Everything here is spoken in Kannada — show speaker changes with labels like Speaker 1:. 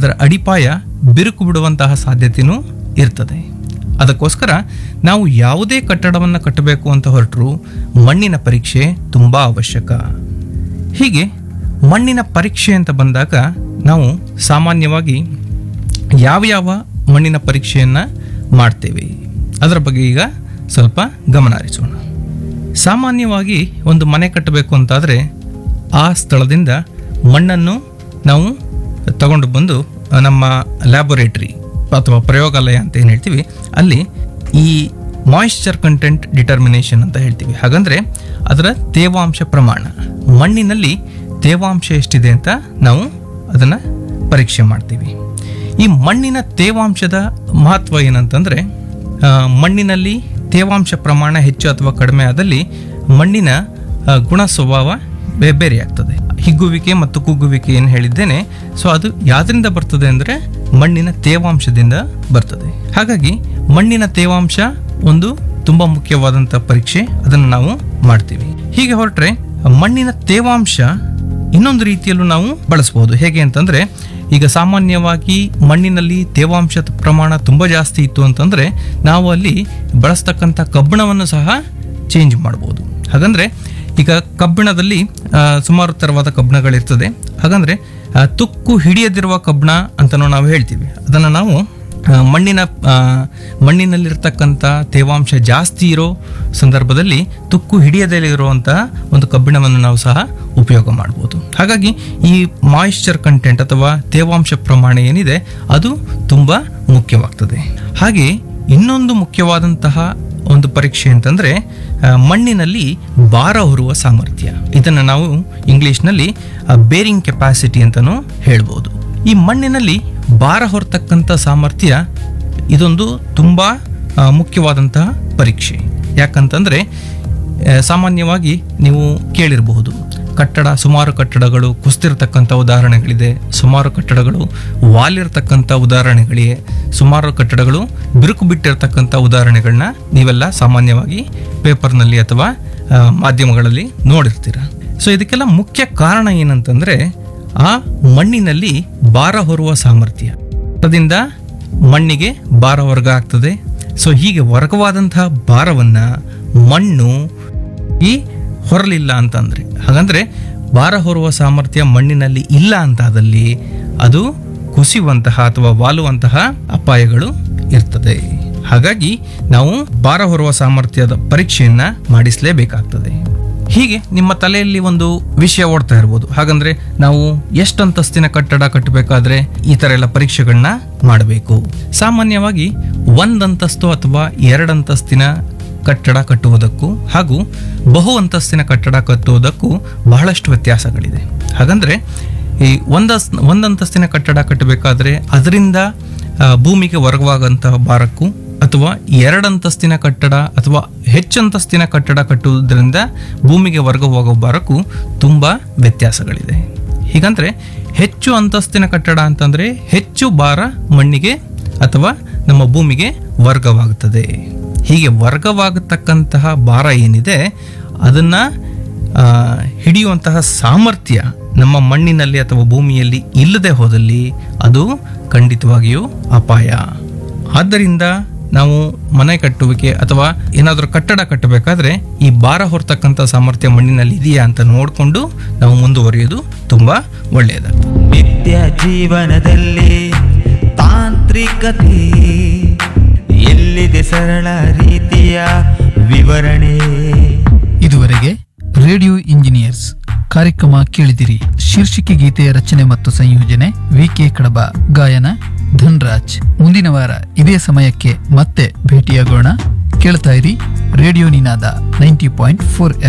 Speaker 1: ಅದರ ಅಡಿಪಾಯ ಬಿರುಕು ಬಿಡುವಂತಹ ಸಾಧ್ಯತೆಯೂ ಇರ್ತದೆ ಅದಕ್ಕೋಸ್ಕರ ನಾವು ಯಾವುದೇ ಕಟ್ಟಡವನ್ನು ಕಟ್ಟಬೇಕು ಅಂತ ಹೊರಟರು ಮಣ್ಣಿನ ಪರೀಕ್ಷೆ ತುಂಬ ಅವಶ್ಯಕ ಹೀಗೆ ಮಣ್ಣಿನ ಪರೀಕ್ಷೆ ಅಂತ ಬಂದಾಗ ನಾವು ಸಾಮಾನ್ಯವಾಗಿ ಯಾವ ಯಾವ ಮಣ್ಣಿನ ಪರೀಕ್ಷೆಯನ್ನು ಮಾಡ್ತೇವೆ ಅದರ ಬಗ್ಗೆ ಈಗ ಸ್ವಲ್ಪ ಗಮನ ಹರಿಸೋಣ ಸಾಮಾನ್ಯವಾಗಿ ಒಂದು ಮನೆ ಕಟ್ಟಬೇಕು ಅಂತಾದರೆ ಆ ಸ್ಥಳದಿಂದ ಮಣ್ಣನ್ನು ನಾವು ತಗೊಂಡು ಬಂದು ಆ, ನಮ್ಮ ಲ್ಯಾಬೊರೇಟರಿ ಅಥವಾ ಪ್ರಯೋಗಾಲಯ ಅಂತ ಏನು ಹೇಳ್ತೀವಿ ಅಲ್ಲಿ ಈ ಮಾಯಿಶ್ಚರ್ ಕಂಟೆಂಟ್ ಡಿಟರ್ಮಿನೇಷನ್ ಅಂತ ಹೇಳ್ತೀವಿ ಹಾಗಂದ್ರೆ ಅದರ ತೇವಾಂಶ ಪ್ರಮಾಣ ಮಣ್ಣಿನಲ್ಲಿ ತೇವಾಂಶ ಎಷ್ಟಿದೆ ಅಂತ ನಾವು ಅದನ್ನು ಪರೀಕ್ಷೆ ಮಾಡ್ತೀವಿ ಈ ಮಣ್ಣಿನ ತೇವಾಂಶದ ಮಹತ್ವ ಏನಂತಂದರೆ ಆ, ಮಣ್ಣಿನಲ್ಲಿ ತೇವಾಂಶ ಪ್ರಮಾಣ ಹೆಚ್ಚು ಅಥವಾ ಕಡಿಮೆ ಆದಲ್ಲಿ ಮಣ್ಣಿನ ಆ, ಗುಣ ಸ್ವಭಾವ ಬೇ- ಬೇರೆಯಾಗ್ತದೆ ಹಿಗ್ಗುವಿಕೆ ಮತ್ತು ಕುಗ್ಗುವಿಕೆ ಏನು ಹೇಳಿದ್ದೇನೆ ಸೊ ಅದು ಯಾವ್ದ್ರಿಂದ ಬರ್ತದೆ ಅಂದರೆ ಮಣ್ಣಿನ ತೇವಾಂಶದಿಂದ ಬರ್ತದೆ ಹಾಗಾಗಿ ಮಣ್ಣಿನ ತೇವಾಂಶ ಒಂದು ತುಂಬ ಮುಖ್ಯವಾದಂಥ ಪರೀಕ್ಷೆ ಅದನ್ನು ನಾವು ಮಾಡ್ತೀವಿ ಹೀಗೆ ಹೊರಟ್ರೆ ಮಣ್ಣಿನ ತೇವಾಂಶ ಇನ್ನೊಂದು ರೀತಿಯಲ್ಲೂ ನಾವು ಬಳಸ್ಬೋದು ಹೇಗೆ ಅಂತಂದ್ರೆ ಈಗ ಸಾಮಾನ್ಯವಾಗಿ ಮಣ್ಣಿನಲ್ಲಿ ತೇವಾಂಶದ ಪ್ರಮಾಣ ತುಂಬ ಜಾಸ್ತಿ ಇತ್ತು ಅಂತಂದ್ರೆ ನಾವು ಅಲ್ಲಿ ಬಳಸ್ತಕ್ಕಂಥ ಕಬ್ಬಿಣವನ್ನು ಸಹ ಚೇಂಜ್ ಮಾಡ್ಬೋದು ಹಾಗಂದ್ರೆ ಈಗ ಕಬ್ಬಿಣದಲ್ಲಿ ಆ, ಸುಮಾರು ಥರವಾದ ಕಬ್ಬಿಣಗಳಿರ್ತದೆ ಹಾಗಂದ್ರೆ ಆ, ತುಕ್ಕು ಹಿಡಿಯದಿರುವ ಕಬ್ಬಿಣ ಅಂತಲೂ ನಾವು ಹೇಳ್ತೀವಿ ಅದನ್ನು ನಾವು ಆ, ಮಣ್ಣಿನ ಆ, ಮಣ್ಣಿನಲ್ಲಿರ್ತಕ್ಕಂಥ ತೇವಾಂಶ ಜಾಸ್ತಿ ಇರೋ ಸಂದರ್ಭದಲ್ಲಿ ತುಕ್ಕು ಹಿಡಿಯದೇ ಇರುವಂತಹ ಒಂದು ಕಬ್ಬಿಣವನ್ನು ನಾವು ಸಹ ಉಪಯೋಗ ಮಾಡ್ಬೋದು ಹಾಗಾಗಿ ಈ ಮಾಯಿಶ್ಚರ್ ಕಂಟೆಂಟ್ ಅಥವಾ ತೇವಾಂಶ ಪ್ರಮಾಣ ಏನಿದೆ ಅದು ತುಂಬ ಮುಖ್ಯವಾಗ್ತದೆ ಹಾಗೆ ಇನ್ನೊಂದು ಮುಖ್ಯವಾದಂತಹ ಒಂದು ಪರೀಕ್ಷೆ ಅಂತಂದ್ರೆ ಆ, ಮಣ್ಣಿನಲ್ಲಿ ಭಾರ ಹೊರುವ ಸಾಮರ್ಥ್ಯ ಇದನ್ನು ನಾವು ಇಂಗ್ಲಿಷ್ನಲ್ಲಿ ಬೇರಿಂಗ್ ಕೆಪಾಸಿಟಿ ಅಂತಲೂ ಹೇಳ್ಬೋದು ಈ ಮಣ್ಣಿನಲ್ಲಿ ಭಾರ ಹೊರತಕ್ಕಂಥ ಸಾಮರ್ಥ್ಯ ಇದೊಂದು ತುಂಬ ಆ, ಮುಖ್ಯವಾದಂತಹ ಪರೀಕ್ಷೆ ಯಾಕಂತಂದರೆ ಆ, ಸಾಮಾನ್ಯವಾಗಿ ನೀವು ಕೇಳಿರಬಹುದು ಕಟ್ಟಡ ಸುಮಾರು ಕಟ್ಟಡಗಳು ಕುಸ್ತಿರ್ತಕ್ಕಂಥ ಉದಾಹರಣೆಗಳಿದೆ ಸುಮಾರು ಕಟ್ಟಡಗಳು ವಾಲಿರ್ತಕ್ಕಂಥ ಉದಾಹರಣೆಗಳಿವೆ ಸುಮಾರು ಕಟ್ಟಡಗಳು ಬಿರುಕು ಬಿಟ್ಟಿರ್ತಕ್ಕಂಥ ಉದಾಹರಣೆಗಳನ್ನ ನೀವೆಲ್ಲ ಸಾಮಾನ್ಯವಾಗಿ ಪೇಪರ್ನಲ್ಲಿ ಅಥವಾ ಆ, ಮಾಧ್ಯಮಗಳಲ್ಲಿ ನೋಡಿರ್ತೀರ ಸೊ ಇದಕ್ಕೆಲ್ಲ ಮುಖ್ಯ ಕಾರಣ ಏನಂತಂದ್ರೆ ಆ ಮಣ್ಣಿನಲ್ಲಿ ಭಾರ ಹೊರುವ ಸಾಮರ್ಥ್ಯ ಅದರಿಂದ ಮಣ್ಣಿಗೆ ಭಾರ ವರ್ಗ ಆಗ್ತದೆ ಸೊ ಹೀಗೆ ವರ್ಗವಾದಂತಹ ಭಾರವನ್ನ ಮಣ್ಣು ಈ ಹೊರಲಿಲ್ಲ ಅಂತಂದ್ರೆ ಹಾಗಂದ್ರೆ ಭಾರ ಹೊರುವ ಸಾಮರ್ಥ್ಯ ಮಣ್ಣಿನಲ್ಲಿ ಇಲ್ಲ ಅಂತಾದಲ್ಲಿ ಅದು ಕುಸಿಯುವಂತಹ ಅಥವಾ ವಾಲುವಂತಹ ಅಪಾಯಗಳು ಇರ್ತದೆ ಹಾಗಾಗಿ ನಾವು ಭಾರ ಹೊರುವ ಸಾಮರ್ಥ್ಯದ ಪರೀಕ್ಷೆಯನ್ನ ಮಾಡಿಸಲೇಬೇಕಾಗ್ತದೆ ಹೀಗೆ ನಿಮ್ಮ ತಲೆಯಲ್ಲಿ ಒಂದು ವಿಷಯ ಓಡ್ತಾ ಇರ್ಬೋದು ಹಾಗಂದ್ರೆ ನಾವು ಎಷ್ಟು ಅಂತಸ್ತಿನ ಕಟ್ಟಡ ಕಟ್ಟಬೇಕಾದ್ರೆ ಈ ತರ ಎಲ್ಲ ಪರೀಕ್ಷೆಗಳನ್ನ ಮಾಡಬೇಕು ಸಾಮಾನ್ಯವಾಗಿ ಒಂದಂತಸ್ತು ಅಥವಾ ಎರಡಂತಸ್ತಿನ ಕಟ್ಟಡ ಕಟ್ಟುವುದಕ್ಕೂ ಹಾಗೂ ಬಹು ಅಂತಸ್ತಿನ ಕಟ್ಟಡ ಕಟ್ಟುವುದಕ್ಕೂ ಬಹಳಷ್ಟು ವ್ಯತ್ಯಾಸಗಳಿದೆ ಹಾಗಂದ್ರೆ ಈ ಒಂದಸ್ ಒಂದಂತಸ್ತಿನ ಕಟ್ಟಡ ಕಟ್ಟಬೇಕಾದ್ರೆ ಅದರಿಂದ ಆ, ಭೂಮಿಗೆ ವರ್ಗವಾಗಂತಹ ಭಾರಕ್ಕೂ ಅಥವಾ ಎರಡಂತಸ್ತಿನ ಕಟ್ಟಡ ಅಥವಾ ಹೆಚ್ಚಂತಸ್ತಿನ ಕಟ್ಟಡ ಕಟ್ಟುವುದರಿಂದ ಭೂಮಿಗೆ ವರ್ಗವಾಗೋ ಭಾರಕ್ಕೂ ತುಂಬ ವ್ಯತ್ಯಾಸಗಳಿದೆ ಹೀಗಂದ್ರೆ ಹೆಚ್ಚು ಅಂತಸ್ತಿನ ಕಟ್ಟಡ ಅಂತಂದ್ರೆ ಹೆಚ್ಚು ಭಾರ ಮಣ್ಣಿಗೆ ಅಥವಾ ನಮ್ಮ ಭೂಮಿಗೆ ವರ್ಗವಾಗುತ್ತದೆ ಹೀಗೆ ವರ್ಗವಾಗತಕ್ಕಂತಹ ಭಾರ ಏನಿದೆ ಅದನ್ನ ಆ, ಹಿಡಿಯುವಂತಹ ಸಾಮರ್ಥ್ಯ ನಮ್ಮ ಮಣ್ಣಿನಲ್ಲಿ ಅಥವಾ ಭೂಮಿಯಲ್ಲಿ ಇಲ್ಲದೆ ಹೋದಲ್ಲಿ ಅದು ಖಂಡಿತವಾಗಿಯೂ ಅಪಾಯ ಆದ್ದರಿಂದ ನಾವು ಮನೆ ಕಟ್ಟುವಿಕೆ ಅಥವಾ ಏನಾದರೂ ಕಟ್ಟಡ ಕಟ್ಟಬೇಕಾದ್ರೆ ಈ ಭಾರ ಹೊರತಕ್ಕಂಥ ಸಾಮರ್ಥ್ಯ ಮಣ್ಣಿನಲ್ಲಿ ಇದೆಯಾ ಅಂತ ನೋಡಿಕೊಂಡು ನಾವು ಮುಂದುವರಿಯೋದು ತುಂಬ ಒಳ್ಳೆಯದಾಗ್ತದೆ
Speaker 2: ನಿತ್ಯ ಜೀವನದಲ್ಲಿ ತಾಂತ್ರಿಕತೆ ಎಲ್ಲಿದೆ ಸರಳ ರೀತಿಯ ವಿವರಣೆ
Speaker 3: ಇದುವರೆಗೆ ರೇಡಿಯೋ ಇಂಜಿನಿಯರ್ಸ್ ಕಾರ್ಯಕ್ರಮ ಕೇಳಿದಿರಿ ಶೀರ್ಷಿಕೆ ಗೀತೆಯ ರಚನೆ ಮತ್ತು ಸಂಯೋಜನೆ ವಿ ಕೆ ಕಡಬ ಗಾಯನ ಧನ್ರಾಜ್ ಮುಂದಿನ ವಾರ ಇದೇ ಸಮಯಕ್ಕೆ ಮತ್ತೆ ಭೇಟಿಯಾಗೋಣ ಕೇಳ್ತಾ ಇರಿ radio Ninada ninety point four